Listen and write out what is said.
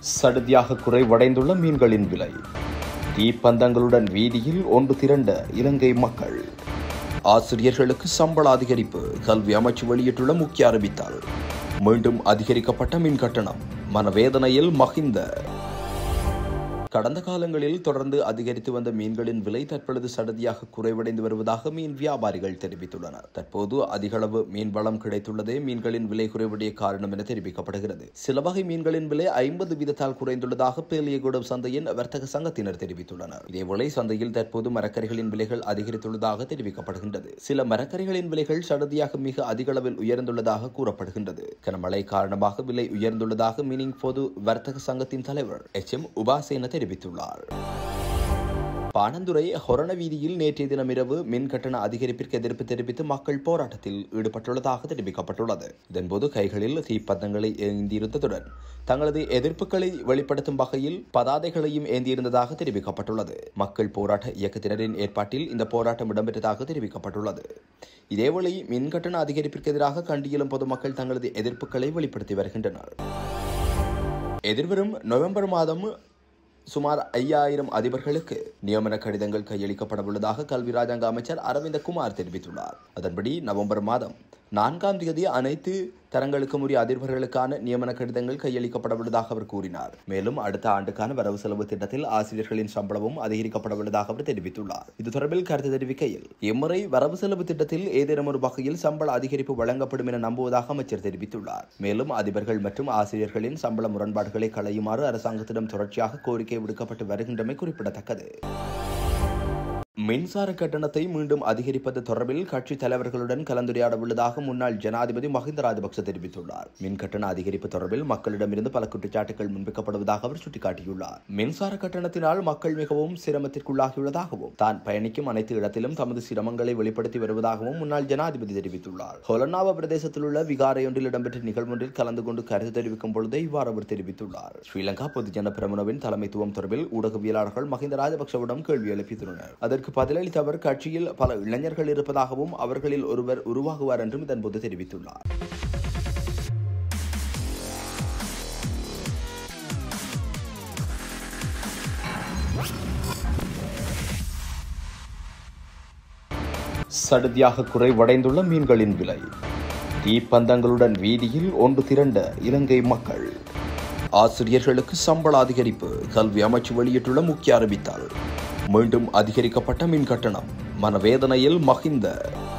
சடுதியாக குறைவடைந்துள்ள மீன்களின் விலை தீப்பந்தங்களுடன் வீதியில் ஒன்று திரண்ட இலங்கை மக்கள் ஆசிரியர்களுக்கு சம்பள அதிகரிப்பு கல்வி அமைச்சு வெளியிட்டுள்ள முக்கிய அறிவித்தால் மீண்டும் அதிகரிக்கப்பட்ட மின் கட்டணம் மனவேதனையில் மகிந்த கடந்த காலங்களில் தொடர்ந்து அதிகரித்து வந்த மீன்களின் விலை தற்பொழுது சடதியாக குறைவடைந்து வருவதாக மீன் வியாபாரிகள் தெரிவித்துள்ளனர் தற்போது அதிகளவு மீன் வளம் கிடைத்துள்ளதே மீன்களின் விலை குறைவடைய காரணம் என தெரிவிக்கப்படுகிறது சில வகை மீன்களின் விலை ஐம்பது வீதத்தால் குறைந்துள்ளதாக பேலியகுடம் சந்தையின் வர்த்தக சங்கத்தினர் தெரிவித்துள்ளனர் இதேவேளை சந்தையில் தற்போது மரக்கறிகளின் விலைகள் அதிகரித்துள்ளதாக தெரிவிக்கப்படுகின்றது சில மரக்கறிகளின் விலைகள் சடதியாக மிக அதிக அளவில் உயர்ந்துள்ளதாக கூறப்படுகின்றது கனமழை காரணமாக விலை உயர்ந்துள்ளதாக மீனிங் பொது வர்த்தக சங்கத்தின் தலைவர் எச் எம் உபாசேன தெரிவித்துள்ளார் பாணந்துறை ஹொரண வீதியில் நேற்றைய தினம் இரவு மின் கட்டண அதிகரிப்பிற்கு எதிர்ப்பு தெரிவித்து மக்கள் போராட்டத்தில் ஈடுபட்டுள்ளதாக தெரிவிக்கப்பட்டுள்ளது இதன்போது கைகளில் தீப்பந்தங்களை ஏந்தியிருந்ததுடன் தங்களது எதிர்ப்புகளை வெளிப்படுத்தும் வகையில் பதாதைகளையும் ஏந்தியிருந்ததாக தெரிவிக்கப்பட்டுள்ளது மக்கள் போராட்ட இயக்கத்தினரின் ஏற்பாட்டில் இந்த போராட்டம் இடம்பெற்றதாக தெரிவிக்கப்பட்டுள்ளது இதேவேளை மின் கட்டண அதிகரிப்பிற்கு எதிராக கண்டியிலும் பொதுமக்கள் தங்களது எதிர்ப்புகளை வெளிப்படுத்தி வருகின்றனர் எதிர்வரும் நவம்பர் மாதம் சுமார் ஐயாயிரம் அதிபர்களுக்கு நியமன கடிதங்கள் கையளிக்கப்பட உள்ளதாக கல்வி ராஜாங்க அமைச்சர் அரவிந்த குமார் தெரிவித்துள்ளார் அதன்படி நவம்பர் மாதம் நான்காம் தேதி அனைத்து தரங்களுக்கும் உரிய அதிபர்களுக்கான நியமன கடிதங்கள் கையளிக்கப்பட உள்ளதாக அவர் கூறினார் மேலும் அடுத்த ஆண்டுக்கான வரவு செலவு திட்டத்தில் ஆசிரியர்களின் சம்பளமும் அதிகரிக்கப்பட உள்ளதாக அவர் தெரிவித்துள்ளார் இது தொடர்பில் கருத்து தெரிவிக்கையில் இம்முறை வரவு செலவு திட்டத்தில் ஏதேனும் ஒரு வகையில் சம்பள அதிகரிப்பு வழங்கப்படும் என நம்புவதாக அமைச்சர் தெரிவித்துள்ளார் மேலும் அதிபர்கள் மற்றும் ஆசிரியர்களின் சம்பள முரண்பாடுகளை களையுமாறு அரசாங்கத்திடம் தொடர்ச்சியாக கோரிக்கை விடுக்கப்பட்டு வருகின்றமை குறிப்பிடத்தக்கது மின்சார கட்டணத்தை மீண்டும் அதிகரிப்பது தொடர்பில் கட்சி தலைவர்களுடன் கலந்துரையாட உள்ளதாக முன்னாள் ஜனாதிபதி மஹிந்த ராஜபக்ச தெரிவித்துள்ளார் மின் கட்டண அதிகரிப்பு தொடர்பில் மக்களிடமிருந்து பல குற்றச்சாட்டுகள் முன்வைக்கப்படுவதாக அவர் சுட்டிக்காட்டியுள்ளார் மின்சார கட்டணத்தினால் மக்கள் மிகவும் சிரமத்திற்குள்ளாகியுள்ளதாகவும் தான் பயணிக்கும் அனைத்து இடத்திலும் தமது சிரமங்களை வெளிப்படுத்தி வருவதாகவும் முன்னாள் ஜனாதிபதி தெரிவித்துள்ளார் ஹொலனாவ பிரதேசத்தில் உள்ள விகாரையொன்றில் இடம்பெற்ற நிகழ்வொன்றில் கலந்து கொண்டு கருத்து தெரிவிக்கும் பொழுதே இவ்வாறு அவர் தெரிவித்துள்ளார் ஸ்ரீலங்கா பொதுஜன பிரமுனவின் தலைமைத்துவம் தொடர்பில் ஊடகவியலாளர்கள் மஹிந்த ராஜபக்சவிடம் கேள்வி எழுப்பியுள்ளனர் அதற்கு பதிலளித்த அவர் கட்சியில் பல இளைஞர்கள் இருப்பதாகவும் அவர்களில் ஒருவர் உருவாகுவார் என்றும் இதன்போது தெரிவித்துள்ளார் சடுதியாக குறைவடைந்துள்ள மீன்களின் விலை தீப்பந்தங்களுடன் வீதியில் ஒன்று திரண்ட இலங்கை மக்கள் ஆசிரியர்களுக்கு சம்பள அதிகரிப்பு கல்வி அமைச்சு வெளியிட்டுள்ள முக்கிய அறிவித்தால் மீண்டும் அதிகரிக்கப்பட்ட மின் கட்டணம் மனவேதனையில் மகிந்த